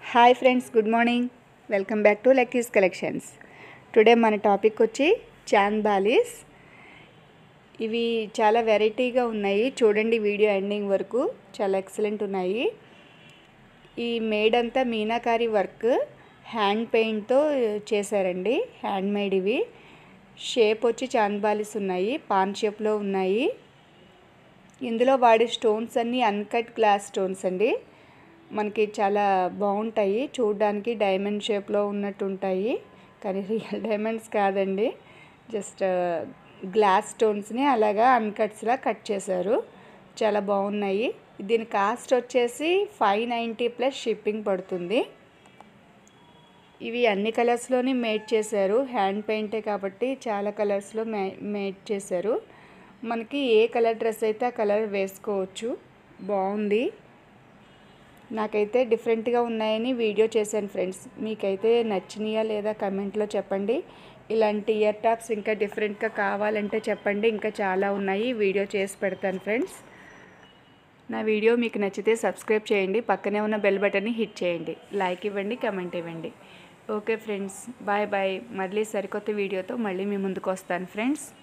hi friends good morning welcome back to Lucky's collections today మన topic వచ్చి చాంద్ బాలీస్ ఇవి చాలా వెరైటీగా ఉన్నాయి చూడండి వీడియో ఎండింగ్ వరకు చాలా ఎక్సలెంట్ ఉన్నాయి ఈ మేడ్ అంతా మీనాకారి వర్క్ హ్యాండ్ పెయింట్తో చేశారండి హ్యాండ్ మేడ్ ఇవి షేప్ వచ్చి చాంద్ బాలీస్ ఉన్నాయి పాన్ షేప్లో ఉన్నాయి ఇందులో వాడే స్టోన్స్ అన్నీ అన్కట్ గ్లాస్ స్టోన్స్ అండి మనకి చాలా బాగుంటాయి చూడడానికి డైమండ్ షేప్లో ఉన్నట్టు ఉంటాయి కానీ రియల్ డైమండ్స్ కాదండి జస్ట్ గ్లాస్ స్టోన్స్ని అలాగా అన్కట్స్లా కట్ చేశారు చాలా బాగున్నాయి దీని కాస్ట్ వచ్చేసి ఫైవ్ నైంటీ ప్లస్ షిప్పింగ్ పడుతుంది ఇవి అన్ని కలర్స్లోని మేడ్ చేశారు హ్యాండ్ పెయింటే కాబట్టి చాలా కలర్స్లో మే మేడ్ చేశారు మనకి ఏ కలర్ డ్రెస్ అయితే ఆ కలర్ వేసుకోవచ్చు బాగుంది నాకైతే డిఫరెంట్గా ఉన్నాయని వీడియో చేశాను ఫ్రెండ్స్ మీకైతే నచ్చినాయా లేదా కమెంట్లో చెప్పండి ఇలాంటి ఇయర్ టాప్స్ ఇంకా డిఫరెంట్గా కావాలంటే చెప్పండి ఇంకా చాలా ఉన్నాయి వీడియో చేసి పెడతాను ఫ్రెండ్స్ నా వీడియో మీకు నచ్చితే సబ్స్క్రైబ్ చేయండి పక్కనే ఉన్న బెల్ బటన్ని హిట్ చేయండి లైక్ ఇవ్వండి కమెంట్ ఇవ్వండి ఓకే ఫ్రెండ్స్ బాయ్ బాయ్ మళ్ళీ సరికొత్త వీడియోతో మళ్ళీ మీ ముందుకు వస్తాను ఫ్రెండ్స్